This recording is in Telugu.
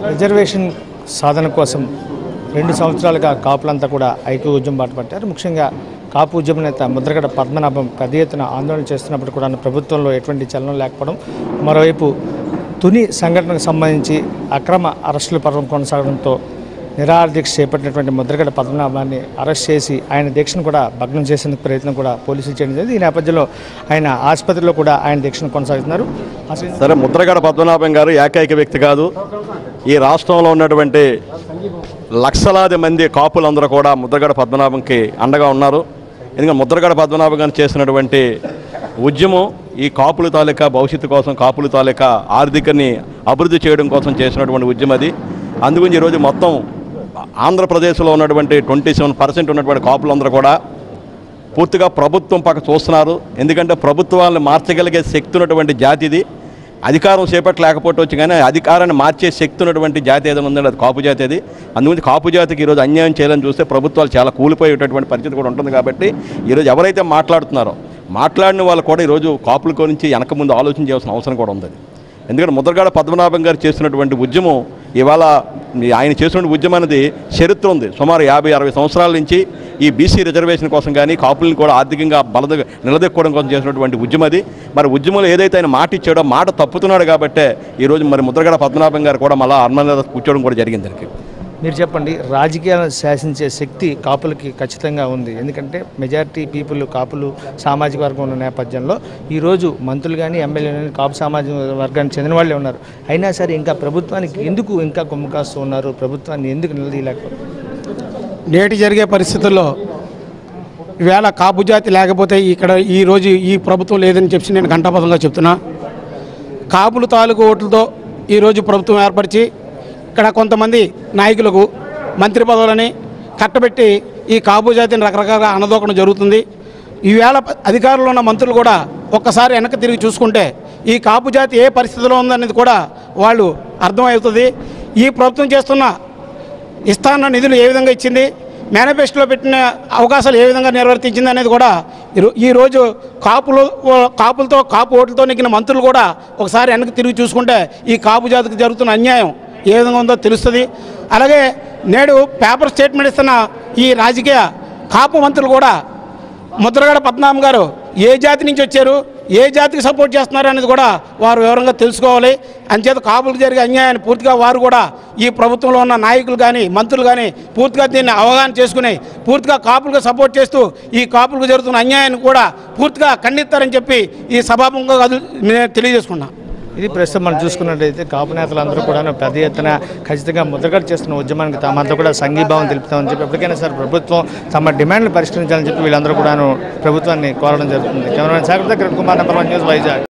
రిజర్వేషన్ సాధన కోసం రెండు సంవత్సరాలుగా కాపులంతా కూడా ఐక్య ఉద్యమం బాట పట్టారు ముఖ్యంగా కాపు ఉద్యమ నేత ముద్రగడ పద్మనాభం పెద్ద ఎత్తున ఆందోళన చేస్తున్నప్పుడు కూడా ప్రభుత్వంలో ఎటువంటి చలనం లేకపోవడం మరోవైపు తుని సంఘటనకు సంబంధించి అక్రమ అరెస్టుల పర్వం కొనసాగడంతో నిరాహార దీక్ష చేపట్టినటువంటి ముద్రగడ పద్మనాభాన్ని అరెస్ట్ చేసి ఆయన దీక్షను కూడా భగ్నం చేసేందుకు ప్రయత్నం కూడా పోలీసులు చేయడం జరిగింది ఈ నేపథ్యంలో ఆయన ఆసుపత్రిలో కూడా ఆయన దీక్షను కొనసాగుతున్నారు అసలు సరే ముద్రగడ పద్మనాభం గారు ఏకైక వ్యక్తి కాదు ఈ రాష్ట్రంలో ఉన్నటువంటి లక్షలాది మంది కాపులందరూ కూడా ముద్రగడ పద్మనాభంకి అండగా ఉన్నారు ఎందుకంటే ముద్రగడ పద్మనాభం గారు చేసినటువంటి ఉద్యమం ఈ కాపుల తాలూకా భవిష్యత్తు కోసం కాపుల తాలూకా ఆర్థికని అభివృద్ధి చేయడం కోసం చేసినటువంటి ఉద్యమం అది అందుగురించి ఈరోజు మొత్తం ఆంధ్రప్రదేశ్లో ఉన్నటువంటి ట్వంటీ సెవెన్ పర్సెంట్ ఉన్నటువంటి కాపులందరూ కూడా పూర్తిగా ప్రభుత్వం పక్క చూస్తున్నారు ఎందుకంటే ప్రభుత్వాలను మార్చగలిగే శక్తి ఉన్నటువంటి జాతి ఇది అధికారం చేపట్టలేకపోవచ్చు కానీ అధికారాన్ని మార్చే శక్తి ఉన్నటువంటి జాతి ఏదైనా ఉందంటే అది కాపు జాతి అది అందుగురించి కాపు జాతికి ఈరోజు అన్యాయం చేయాలని చూస్తే ప్రభుత్వాలు చాలా కూలిపోయేటటువంటి పరిస్థితి కూడా ఉంటుంది కాబట్టి ఈరోజు ఎవరైతే మాట్లాడుతున్నారో మాట్లాడిన వాళ్ళు కూడా ఈరోజు కాపుల గురించి వెనక ముందు ఆలోచన చేయాల్సిన అవసరం కూడా ఉంది ఎందుకంటే ముద్రగాడ పద్మనాభం గారు చేస్తున్నటువంటి ఉద్యమం ఇవాళ ఈ ఆయన చేసినటువంటి ఉద్యమం అనేది చరిత్ర ఉంది సుమారు యాభై అరవై సంవత్సరాల నుంచి ఈ బీసీ రిజర్వేషన్ కోసం కానీ కాపులను కూడా ఆర్థికంగా బలద నిలదొక్కుకోవడం కోసం చేసినటువంటి ఉద్యమం అది మరి ఉద్యమంలో ఏదైతే ఆయన మాట ఇచ్చాడో మాట తప్పుతున్నాడు కాబట్టే ఈరోజు మరి ముద్రగడ పద్మనాభం గారు కూడా మళ్ళీ అర్మల కూర్చోవడం కూడా జరిగింది దానికి మీరు చెప్పండి రాజకీయాలను శాసించే శక్తి కాపులకి ఖచ్చితంగా ఉంది ఎందుకంటే మెజారిటీ పీపుల్ కాపులు సామాజిక వర్గం ఉన్న నేపథ్యంలో ఈరోజు మంత్రులు కానీ ఎమ్మెల్యేలు కానీ కాపు సామాజిక వర్గానికి చెందిన వాళ్ళే ఉన్నారు అయినా సరే ఇంకా ప్రభుత్వానికి ఎందుకు ఇంకా కొమ్ము కాస్తూ ఉన్నారు ప్రభుత్వాన్ని ఎందుకు నిలదీయలేకపోతున్నారు నేటి జరిగే పరిస్థితుల్లో ఈవేళ కాపు జాతి లేకపోతే ఇక్కడ ఈ రోజు ఈ ప్రభుత్వం లేదని చెప్పి నేను ఘంటాపథంగా చెప్తున్నా కాపులు తాలూకు ఓట్లతో ఈరోజు ప్రభుత్వం ఏర్పరిచి ఇక్కడ కొంతమంది నాయకులకు మంత్రి పదవులని కట్టబెట్టి ఈ కాపు జాతిని రకరకాలుగా అనదోకడం జరుగుతుంది ఈవేళ అధికారంలో ఉన్న మంత్రులు కూడా ఒక్కసారి వెనక్కి తిరిగి చూసుకుంటే ఈ కాపు జాతి ఏ పరిస్థితిలో ఉందనేది కూడా వాళ్ళు అర్థమవుతుంది ఈ ప్రభుత్వం చేస్తున్న ఇస్తాన్న నిధులు ఏ విధంగా ఇచ్చింది మేనిఫెస్టోలో పెట్టిన అవకాశాలు ఏ విధంగా నిర్వర్తించింది అనేది కూడా ఈరో- ఈరోజు కాపులు ఓ- కాపులతో కాపు ఓట్లతో నెగ్గిన మంత్రులు కూడా ఒకసారి వెనక్కి తిరిగి చూసుకుంటే ఈ కాపు జాతికి జరుగుతున్న అన్యాయం ఏ విధంగా ఉందో తెలుస్తుంది అలాగే నేడు పేపర్ స్టేట్మెంట్ ఇస్తున్న ఈ రాజకీయ కాపు మంత్రులు కూడా ముద్రగడ పద్మనాభం గారు ఏ జాతి నుంచి వచ్చారు ఏ జాతికి సపోర్ట్ చేస్తున్నారు అనేది కూడా వారు వివరంగా తెలుసుకోవాలి అంచేత కాపులకు జరిగే అన్యాయాన్ని పూర్తిగా వారు కూడా ఈ ప్రభుత్వంలో ఉన్న నాయకులు కానీ మంత్రులు కానీ పూర్తిగా దీన్ని అవగాహన చేసుకుని పూర్తిగా కాపులకు సపోర్ట్ చేస్తూ ఈ కాపులకు జరుగుతున్న అన్యాయాన్ని కూడా పూర్తిగా ఖండిస్తారని చెప్పి ఈ సభాముఖంగా కదు- నేను తెలియజేసుకున్నా ఇది ప్రస్తుతం మనం చూసుకున్నట్లయితే కాపు నేతలందరూ కూడా పెద్ద ఎత్తున ఖచ్చితంగా ముద్రగడ చేస్తున్న ఉద్యమానికి తామంతా కూడా సంఘీభావం తెలుపుతామని చెప్పి ఎప్పటికైనా సరే ప్రభుత్వం తమ డిమాండ్లు పరిష్కరించాలని చెప్పి వీళ్ళందరూ కూడా ప్రభుత్వాన్ని కోరడం జరుగుతుంది కెమెరామెన్ సాగర్ దగ్గర Kumar number one news Vizag